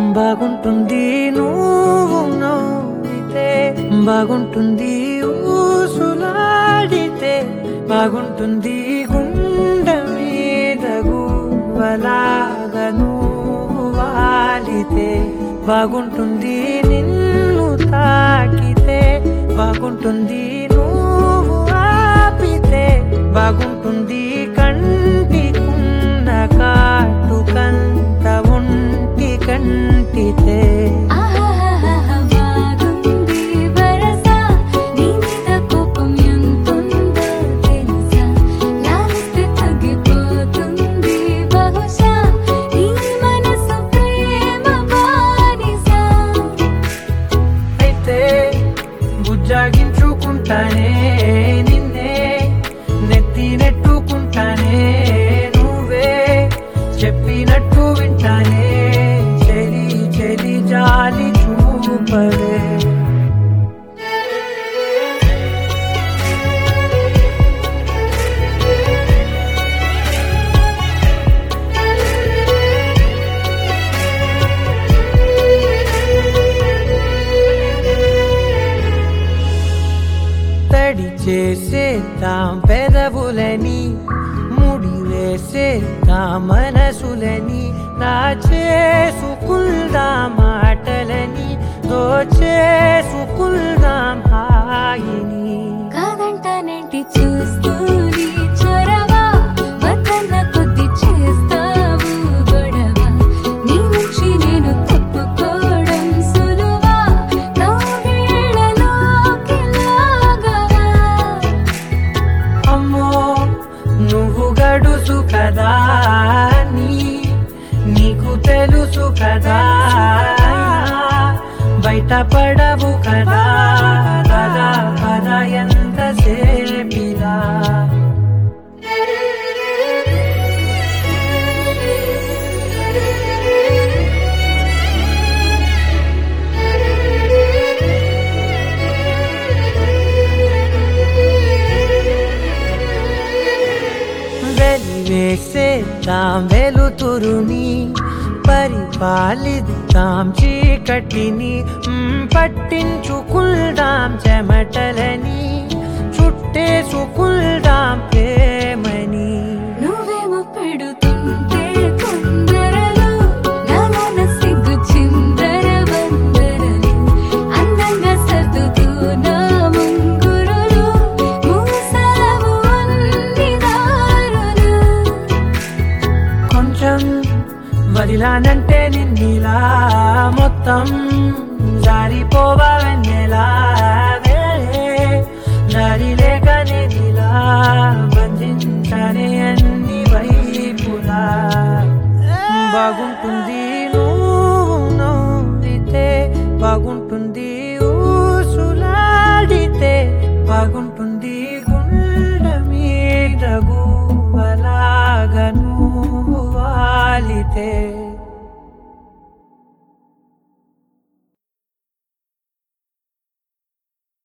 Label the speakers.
Speaker 1: బాగుంటుంది నువ్వు నవ్వితే బాగుంటుంది ఊసులాడితే బాగుంటుంది గుండె మీద గువ్వలాగా నువ్వు వాలితే బాగుంటుంది నిన్ను తాకితే బాగుంటుంది నువ్వు ఆపితే బాగుంటుంది కంటికున్న కాటుకంత ఒంటి కంటితే
Speaker 2: ఆహాహాహా బాగుంది వరస నీ మీద కోపం ఎంతుందో తెలుసా లాలిస్తే తగ్గిపోతుంది బహుశా నీ మనసు ప్రేమ బానిసా
Speaker 1: అయితే బుజ్జాగించుకుంటానే నిన్నే నెత్తి నెట్టుకుంటానే నువ్వే చెప్పినట్టు వింటానే చెలి చెలి జాలి చూపడే తడి చేసేద్దాం పెదవులని ముడి వేసేద్దాం మనసులని నా చేసుకుందాం మాటలని దోచేసుకుందాం హాయిని
Speaker 2: కాదంటానేంటి చూస్తూని చొరవ వద్దన్న కొద్ది చేస్తావు గొడవ నీ నుంచి నేను తప్పుకోవడం సులువా నవ్వేళ్ళలోకి లాగవా
Speaker 1: అమ్మో నువ్వు గడుసు కదా నీ నీకు తెలుసు కదా బయట పడవు కదా పద పద ఎంత సేపిలా వెలివేసేద్దాం వెలుతురుని పరిపాలిద్దాం చీకటిని మ్, పట్టించుకుందాం చెమటలని చుట్టేసుకుందాం ప్రేమని
Speaker 2: నువ్వేమో పెడుతుంటే కొందరలు నాలోన సిగ్గు చిందర వందరలు అందంగా సర్దుతూ నా ముంగురులు మూసావు అన్ని దారులు
Speaker 1: కొంచెం వదిలానంటే నిన్నిలా మొత్తం జారిపోవా వెన్నెలా వేరే దారి లేక నేనిలా బంధించని అన్ని వైపులా బాగుంటుంది నువ్వు నవ్వితే బాగుంటుంది ఊసులాడితే బాగుంటుంది